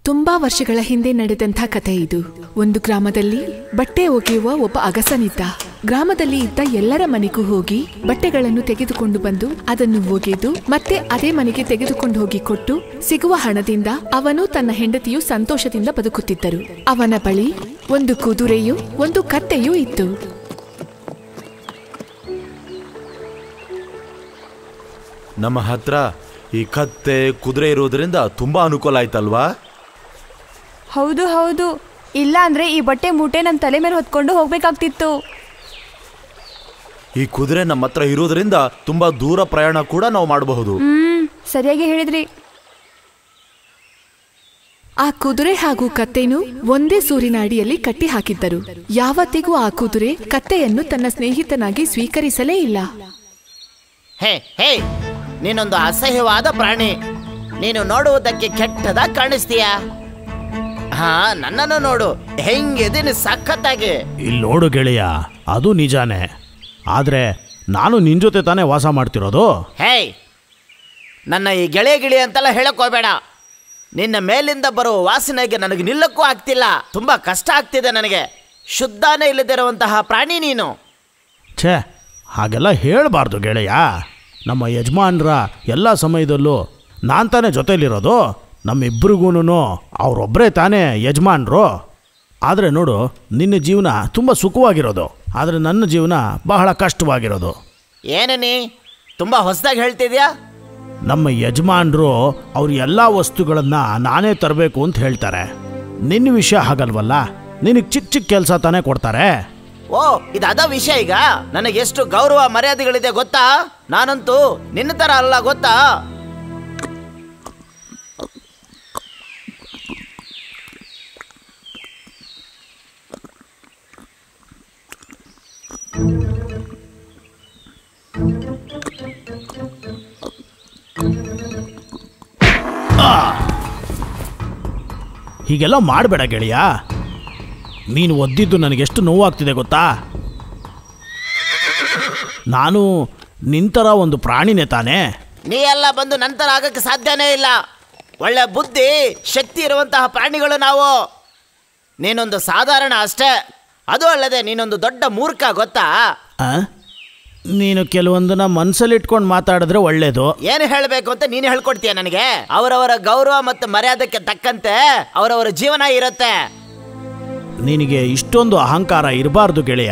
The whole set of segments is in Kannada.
ತುಂಬಾ ವರ್ಷಗಳ ಹಿಂದೆ ನಡೆದಂಥ ಕಥೆ ಇದು ಒಂದು ಗ್ರಾಮದಲ್ಲಿ ಬಟ್ಟೆ ಒಗೆಯುವ ಒಬ್ಬ ಅಗಸನಿದ್ದ ಗ್ರಾಮದಲ್ಲಿ ಇದ್ದ ಎಲ್ಲರ ಮನೆಗೂ ಹೋಗಿ ಬಟ್ಟೆಗಳನ್ನು ತೆಗೆದುಕೊಂಡು ಬಂದು ಅದನ್ನು ಒಗೆದು ಮತ್ತೆ ಅದೇ ಮನೆಗೆ ತೆಗೆದುಕೊಂಡು ಹೋಗಿ ಕೊಟ್ಟು ಸಿಗುವ ಹಣದಿಂದ ಅವನು ತನ್ನ ಹೆಂಡತಿಯು ಸಂತೋಷದಿಂದ ಬದುಕುತ್ತಿದ್ದರು ಅವನ ಬಳಿ ಒಂದು ಕುದುರೆಯು ಒಂದು ಕತ್ತೆಯೂ ಇತ್ತು ನಮ್ಮ ಹತ್ರ ಈ ಕತ್ತೆ ಕುದುರೆ ಇರೋದ್ರಿಂದ ತುಂಬಾ ಅನುಕೂಲ ಆಯ್ತಲ್ವಾ ಹೌದು ಹೌದು ಇಲ್ಲ ಅಂದ್ರೆ ಈ ಬಟ್ಟೆ ಮೂಟೆ ನಮ್ಮ ತಲೆ ಮೇಲೆ ಹೊತ್ಕೊಂಡು ಹೋಗ್ಬೇಕಾಗ್ತಿತ್ತು ಈ ಕುದುರೆ ನಮ್ಮ ಹತ್ರ ಇರೋದ್ರಿಂದ ತುಂಬಾ ದೂರ ಪ್ರಯಾಣ ಕೂಡ ನಾವು ಮಾಡಬಹುದು ಹ್ಮ್ ಸರಿಯಾಗಿ ಹೇಳಿದ್ರಿ ಆ ಕುದುರೆ ಹಾಗೂ ಕತ್ತೆನು ಒಂದೇ ಸೂರಿನ ಅಡಿಯಲ್ಲಿ ಕಟ್ಟಿ ಹಾಕಿದ್ದರು ಯಾವತ್ತಿಗೂ ಆ ಕುದುರೆ ಕತ್ತೆಯನ್ನು ತನ್ನ ಸ್ನೇಹಿತನಾಗಿ ಸ್ವೀಕರಿಸಲೇ ಇಲ್ಲ ಹೇ ಹೇ ನೀನೊಂದು ಅಸಹ್ಯವಾದ ಪ್ರಾಣಿ ನೀನು ನೋಡುವುದಕ್ಕೆ ಕೆಟ್ಟದಾಗಿ ಕಾಣಿಸ್ತೀಯ ಹಾ ನನ್ನನ್ನು ನೋಡು ಹೆಂಗಿದೀನಿ ಸಖತ್ತಾಗಿ ಇಲ್ಲಿ ನೋಡು ಗೆಳೆಯ ಅದು ನಿಜಾನೇ ಆದರೆ ನಾನು ನಿನ್ನ ಜೊತೆ ತಾನೇ ವಾಸ ಮಾಡ್ತಿರೋದು ಹೇ ನನ್ನ ಈ ಗೆಳೆಯ ಗಿಳಿ ಅಂತೆಲ್ಲ ಹೇಳಕ್ ಹೋಗ್ಬೇಡ ನಿನ್ನ ಮೇಲಿಂದ ಬರುವ ವಾಸನೆಗೆ ನನಗೆ ನಿಲ್ಲಕ್ಕೂ ಆಗ್ತಿಲ್ಲ ತುಂಬಾ ಕಷ್ಟ ಆಗ್ತಿದೆ ನನಗೆ ಶುದ್ಧಾನೇ ಇಲ್ಲದಿರುವಂತಹ ಪ್ರಾಣಿ ನೀನು ಛೇ ಹಾಗೆಲ್ಲ ಹೇಳಬಾರ್ದು ಗೆಳೆಯ ನಮ್ಮ ಯಜಮಾನ್ರ ಎಲ್ಲ ಸಮಯದಲ್ಲೂ ನಾನು ತಾನೇ ಜೊತೆಲಿರೋದು ನಮ್ಮಿಬ್ರಿಗೂ ಅವರೊಬ್ಬರೇ ತಾನೇ ಯಜಮಾನ್ರು ಆದರೆ ನೋಡು ನಿನ್ನ ಜೀವನ ತುಂಬ ಸುಖವಾಗಿರೋದು ಆದರೆ ನನ್ನ ಜೀವನ ಬಹಳ ಕಷ್ಟವಾಗಿರೋದು ಏನು ನೀ ತುಂಬಾ ಹೊಸದಾಗಿ ಹೇಳ್ತಿದ್ಯಾ ನಮ್ಮ ಯಜಮಾನ್ರು ಅವ್ರ ಎಲ್ಲ ವಸ್ತುಗಳನ್ನು ನಾನೇ ತರಬೇಕು ಅಂತ ಹೇಳ್ತಾರೆ ನಿನ್ನ ವಿಷಯ ಹಾಗಲ್ವಲ್ಲ ನಿನಗೆ ಚಿಕ್ಕ ಚಿಕ್ಕ ಕೆಲಸ ತಾನೇ ಕೊಡ್ತಾರೆ ಓ ಇದದ ವಿಷಯ ಈಗ ನನಗೆ ಎಷ್ಟು ಗೌರವ ಮರ್ಯಾದೆಗಳಿದೆ ಗೊತ್ತಾ ನಾನಂತೂ ನಿನ್ನ ತರ ಅಲ್ಲ ಗೊತ್ತಾ ಹೀಗೆಲ್ಲ ಮಾಡಬೇಡ ಗೆಳೆಯ ನೀನು ಒದ್ದಿದ್ದು ನನಗೆಷ್ಟು ನೋವಾಗ್ತಿದೆ ಗೊತ್ತಾ ನಾನು ನಿಂತರ ಒಂದು ಪ್ರಾಣಿನೇ ತಾನೇ ನೀ ಎಲ್ಲ ಬಂದು ನಂತರ ಆಗಕ್ಕೆ ಸಾಧ್ಯನೇ ಇಲ್ಲ ಒಳ್ಳೆ ಬುದ್ಧಿ ಶಕ್ತಿ ಇರುವಂತಹ ಪ್ರಾಣಿಗಳು ನಾವು ನೀನೊಂದು ಸಾಧಾರಣ ಅಷ್ಟೇ ಅದು ಅಲ್ಲದೆ ನೀನೊಂದು ದೊಡ್ಡ ಮೂರ್ಖ ಗೊತ್ತಾ ಆ? ನೀನು ಕೆಲವೊಂದನ್ನ ಮನಸ್ಸಲ್ಲಿಟ್ಕೊಂಡು ಮಾತಾಡಿದ್ರೆ ಒಳ್ಳೇದು ಏನು ಹೇಳಬೇಕು ಅಂತ ನೀನು ಹೇಳ್ಕೊಡ್ತೀಯ ನನಗೆ ಅವರವರ ಗೌರವ ಮತ್ತು ಮರ್ಯಾದಕ್ಕೆ ತಕ್ಕಂತೆ ಅವರವರ ಜೀವನ ಇರುತ್ತೆ ನಿನಗೆ ಇಷ್ಟೊಂದು ಅಹಂಕಾರ ಇರಬಾರ್ದು ಗೆಳೆಯ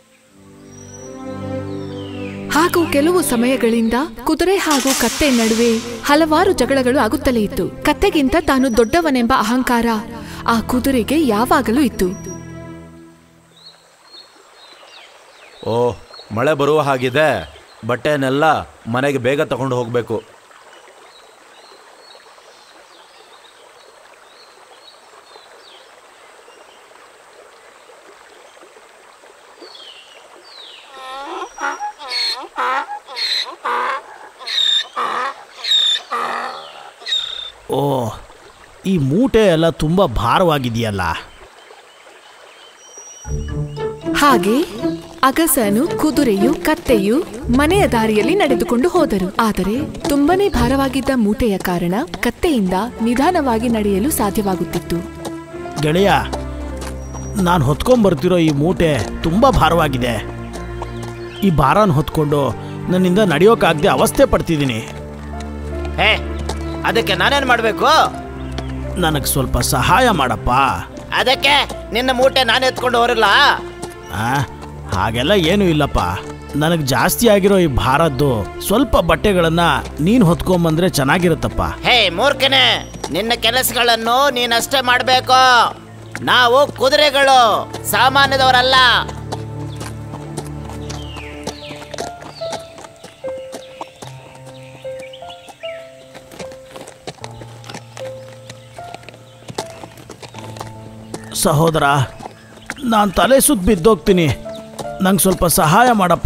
ಹಾಗೂ ಕೆಲವು ಸಮಯಗಳಿಂದ ಕುದುರೆ ಹಾಗೂ ಕತ್ತೆ ನಡುವೆ ಹಲವಾರು ಜಗಳಗಳು ಆಗುತ್ತಲೇ ಇತ್ತು ಕತ್ತೆಗಿಂತ ತಾನು ದೊಡ್ಡವನೆಂಬ ಅಹಂಕಾರ ಆ ಕುದುರೆಗೆ ಯಾವಾಗಲೂ ಇತ್ತು ಓ ಮಳೆ ಬರುವ ಹಾಗಿದೆ ಬಟ್ಟೆನೆಲ್ಲ ಮನೆಗೆ ಬೇಗ ತಗೊಂಡು ಹೋಗಬೇಕು ಓ ಈ ಮೂಟೆ ಎಲ್ಲ ತುಂಬ ಭಾರವಾಗಿದೆಯಲ್ಲ ಹಾಗೆ ಅಗಸನು ಕುದುರೆಯು ಕತ್ತೆಯು ಮನೆಯ ದಾರಿಯಲ್ಲಿ ನಡೆದುಕೊಂಡು ಹೋದರು ಆದರೆ ತುಂಬನೇ ಭಾರವಾಗಿದ್ದ ಮೂಟೆಯ ಕಾರಣ ಕತ್ತೆಯಿಂದ ನಿಧಾನವಾಗಿ ನಡೆಯಲು ಸಾಧ್ಯವಾಗುತ್ತಿತ್ತು ಗೆಳೆಯ ನಾನು ಹೊತ್ಕೊಂಬರ್ತಿರೋ ಈ ಮೂಟೆ ತುಂಬ ಭಾರವಾಗಿದೆ ಈ ಭಾರನ ಹೊತ್ಕೊಂಡು ನನ್ನಿಂದ ನಡೆಯೋಕ್ಕಾಗದೆ ಅವಸ್ಥೆ ಪಡ್ತಿದ್ದೀನಿ ಹೇ ಅದಕ್ಕೆ ನಾನೇನು ಮಾಡಬೇಕು ನನಗೆ ಸ್ವಲ್ಪ ಸಹಾಯ ಮಾಡಪ್ಪ ಅದಕ್ಕೆ ನಿನ್ನ ಮೂಟೆ ನಾನು ಎತ್ಕೊಂಡು ಹೊರಲ್ಲ ಆ, ಹಾಗೆಲ್ಲ ಏನೂ ಇಲ್ಲಪ್ಪ ನನಗೆ ಜಾಸ್ತಿ ಆಗಿರೋ ಈ ಭಾರದ್ದು ಸ್ವಲ್ಪ ಬಟ್ಟೆಗಳನ್ನು ನೀನು ಹೊತ್ಕೊಂಬಂದ್ರೆ ಚೆನ್ನಾಗಿರುತ್ತಪ್ಪ ಹೇ ಮೂರ್ಖನೆ ನಿನ್ನ ಕೆಲಸಗಳನ್ನು ನೀನಷ್ಟೇ ಮಾಡಬೇಕು ನಾವು ಕುದುರೆಗಳು ಸಾಮಾನ್ಯದವರಲ್ಲ ಸಹೋದರ ನಾನು ತಲೆ ಸುತ್ತ ಬಿದ್ದೋಗ್ತೀನಿ ನಂಗೆ ಸ್ವಲ್ಪ ಸಹಾಯ ಮಾಡಪ್ಪ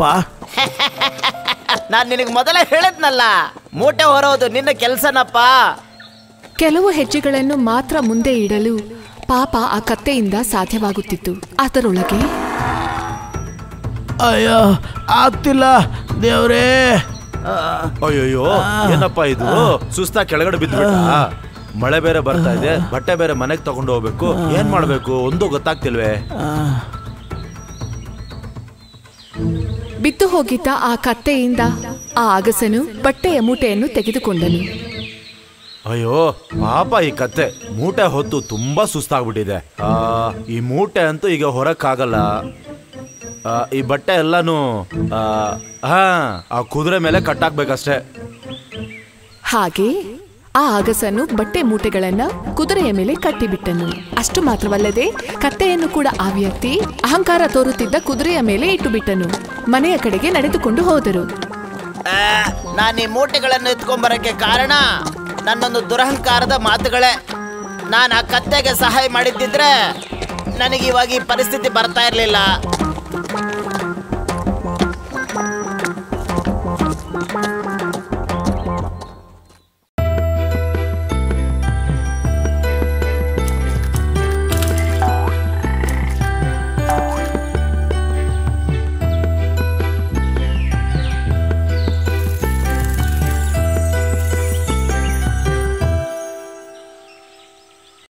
ನಾನು ನಿನಗೆ ಮೊದಲೇ ಹೇಳಿದ್ನಲ್ಲ ಮೂಟೆ ಹೊರೋದು ನಿನ್ನ ಕೆಲಸನಪ್ಪ ಕೆಲವು ಹೆಜ್ಜೆಗಳನ್ನು ಮಾತ್ರ ಮುಂದೆ ಇಡಲು ಪಾಪ ಆ ಕತ್ತೆಯಿಂದ ಸಾಧ್ಯವಾಗುತ್ತಿತ್ತು ಅದರೊಳಗೆ ಅಯ್ಯೋ ಆಗ್ತಿಲ್ಲ ದೇವ್ರೇ ಅಯ್ಯೋಯ್ಯೋ ಏನಪ್ಪ ಇದು ಸುಸ್ತಾ ಕೆಳಗಡೆ ಬಿದ್ದುಬಿಟ್ಟ ಮಳೆ ಬೇರೆ ಬರ್ತಾ ಇದೆ ಬಟ್ಟೆ ಬೇರೆ ಮನೆಗೆ ತಗೊಂಡು ಹೋಗ್ಬೇಕು ಏನ್ ಮಾಡ್ಬೇಕು ಒಂದು ಗೊತ್ತಾಗ್ತಿಲ್ವೇ ಬಿದ್ದು ಹೋಗಿದ್ದ ಆ ಕತ್ತೆಯಿಂದ ಆ ಅಗಸನು ಬಟ್ಟೆಯ ಮೂಟೆಯನ್ನು ತೆಗೆದುಕೊಂಡನು ಅಯ್ಯೋ ಪಾಪ ಈ ಕತ್ತೆ ಮೂಟೆ ಹೊತ್ತು ತುಂಬಾ ಸುಸ್ತಾಗ್ಬಿಟ್ಟಿದೆ ಆ ಈ ಮೂಟೆ ಅಂತೂ ಈಗ ಹೊರಕ್ಕಾಗಲ್ಲ ಆ, ಈ ಬಟ್ಟೆ ಎಲ್ಲಾನು ಆ, ಹಾ ಆ ಕುದುರೆ ಮೇಲೆ ಕಟ್ಟಾಕ್ಬೇಕಷ್ಟೇ ಹಾಗೆ ಆ ಅಗಸನು ಬಟ್ಟೆ ಮೂಟೆಗಳನ್ನ ಕುದುರೆಯ ಮೇಲೆ ಕಟ್ಟಿಬಿಟ್ಟನು ಅಷ್ಟು ಮಾತ್ರವಲ್ಲದೆ ಕತ್ತೆಯನ್ನು ಕೂಡ ಆ ವ್ಯಕ್ತಿ ಅಹಂಕಾರ ತೋರುತ್ತಿದ್ದ ಕುದುರೆಯ ಮೇಲೆ ಇಟ್ಟುಬಿಟ್ಟನು ಮನೆಯ ಕಡೆಗೆ ನಡೆದುಕೊಂಡು ಹೋದರು ನಾನು ಈ ಮೂಟೆಗಳನ್ನು ಎತ್ಕೊಂಬರಕ್ಕೆ ಕಾರಣ ನನ್ನೊಂದು ದುರಹಂಕಾರದ ಮಾತುಗಳೇ ನಾನು ಆ ಕತ್ತೆಗೆ ಸಹಾಯ ಮಾಡಿದ್ದಿದ್ರೆ ನನಗೆ ಇವಾಗ ಈ ಪರಿಸ್ಥಿತಿ ಬರ್ತಾ ಇರಲಿಲ್ಲ